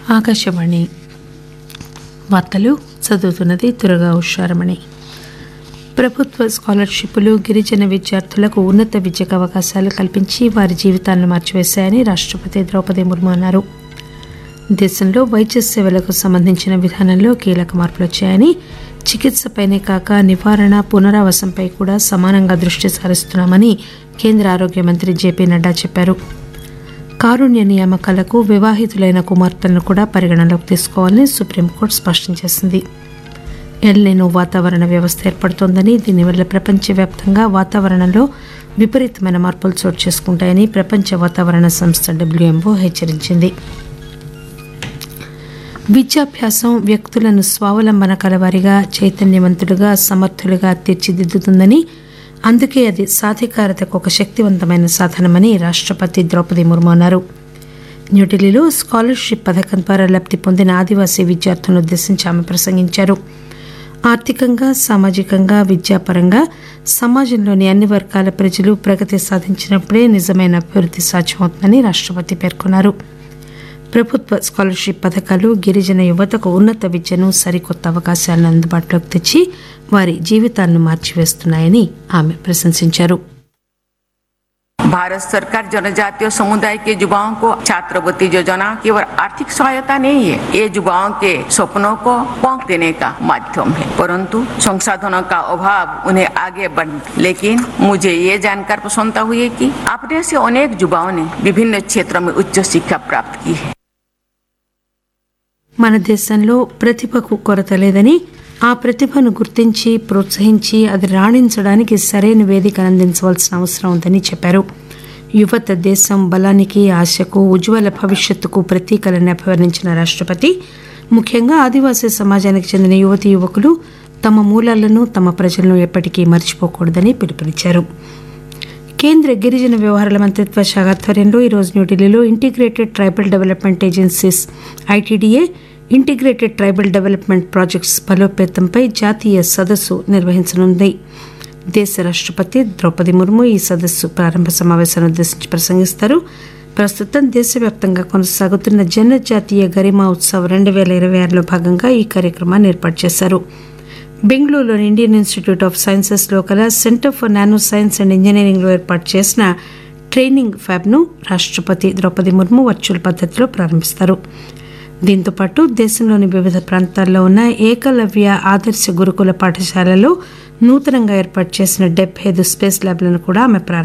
ఆకాశవాణి వార్తలు చదువుతున్నది దుర్గా ఉషారమణి ప్రభుత్వ స్కాలర్షిప్లు గిరిజన విద్యార్థులకు ఉన్నత విద్యకు అవకాశాలు కల్పించి వారి జీవితాలను మార్చివేశాయని రాష్టపతి ద్రౌపది ముర్ము అన్నారు దేశంలో వైద్య సేవలకు సంబంధించిన విధానంలో కీలక మార్పులు వచ్చాయని చికిత్సపైనే కాక నివారణ పునరావాసంపై కూడా సమానంగా దృష్టి సారిస్తున్నామని కేంద్ర ఆరోగ్య మంత్రి జేపీ నడ్డా చెప్పారు కారుణ్య నియామకాలకు వివాహితులైన కుమార్తెలను కూడా పరిగణనలోకి తీసుకోవాలని సుప్రీంకోర్టు స్పష్టం చేసింది ఎల్నినో వాతావరణ వ్యవస్థ ఏర్పడుతోందని దీనివల్ల ప్రపంచవ్యాప్తంగా వాతావరణంలో విపరీతమైన మార్పులు చోటు చేసుకుంటాయని ప్రపంచ వాతావరణ సంస్థ డబ్ల్యూఎంఓ హెచ్చరించింది విద్యాభ్యాసం వ్యక్తులను స్వావలంబన కలవారిగా చైతన్యవంతులుగా సమర్థులుగా తీర్చిదిద్దుతుందని అందుకే అది సాధికారతకు ఒక శక్తివంతమైన సాధనమని రాష్టపతి ద్రౌపది ముర్ము అన్నారు న్యూఢిల్లీలో స్కాలర్షిప్ పథకం ద్వారా లబ్ది పొందిన ఆదివాసీ విద్యార్థులను ఉద్దేశించి ఆమె ప్రసంగించారు ఆర్థికంగా సామాజికంగా విద్యాపరంగా సమాజంలోని అన్ని వర్గాల ప్రజలు ప్రగతి సాధించినప్పుడే నిజమైన అభివృద్ధి సాధ్యమవుతుందని రాష్టపతి పేర్కొన్నారు ప్రభుత్వ స్కాలర్షిప్ పథకాలు గిరిజన యువతకు ఉన్నత విద్యను సరికొత్త అవకాశాలను అందుబాటులోకి తెచ్చి వారి జీవితాలను మార్చివేస్తున్నాయని ఆమె ప్రశంసించారు भारत सरकार जनजातीय समुदाय के युवाओं को छात्रवृत्ति योजना केवल आर्थिक सहायता नहीं है ये युवाओं के सपनों को पौंख देने का माध्यम है परंतु संसाधनों का अभाव उन्हें आगे बढ़ लेकिन मुझे ये जानकर प्रसन्नता हुई है कि अपने से अनेक युवाओं ने विभिन्न क्षेत्रों में उच्च शिक्षा प्राप्त की है మన దేశంలో ప్రతిభకు కొరత లేదని ఆ ప్రతిభను గుర్తించి ప్రోత్సహించి అది రాణించడానికి సరైన వేదిక అందించవలసిన అవసరం ఉందని చెప్పారు యువత దేశం బలానికి ఆశకు ఉజ్వల భవిష్యత్తుకు ప్రతీకలని అభివర్ణించిన రాష్టపతి ముఖ్యంగా ఆదివాసీ సమాజానికి చెందిన యువతి యువకులు తమ మూలాలను తమ ప్రజలను ఎప్పటికీ మర్చిపోకూడదని పిలుపునిచ్చారు కేంద్ర గిరిజన వ్యవహారాల మంత్రిత్వ శాఖ ఆధ్వర్యంలో ఈరోజు న్యూఢిల్లీలో integrated tribal development agencies ITDA integrated tribal development projects బలోపేతంపై జాతీయ సదస్సు నిర్వహించనుంది దేశ రాష్టపతి ద్రౌపది ముర్ము ఈ సదస్సు ప్రారంభ సమావేశాన్ని ఉద్దేశించి ప్రసంగిస్తారు ప్రస్తుతం దేశవ్యాప్తంగా కొనసాగుతున్న జనజాతీయ గరిమా ఉత్సవ్ రెండు వేల ఇరవై ఆరులో భాగంగా ఈ కార్యక్రమాన్ని ఏర్పాటు చేశారు బెంగళూరులోని ఇండియన్ ఇన్స్టిట్యూట్ ఆఫ్ సైన్సెస్లో కల centre for nano science and ఇంజనీరింగ్లో ఏర్పాటు చేసిన ట్రైనింగ్ ఫ్యాబ్ను రాష్టపతి ద్రౌపది ముర్ము వర్చువల్ పద్ధతిలో ప్రారంభిస్తారు దీంతో పాటు దేశంలోని వివిధ ప్రాంతాల్లో ఉన్న ఏకలవ్య ఆదర్శ గురుకుల పాఠశాలలో నూతనంగా ఏర్పాటు చేసిన డెబ్బై ఐదు స్పేస్ ల్యాబ్లను కూడా ఆమె ప్రారంభిస్తారు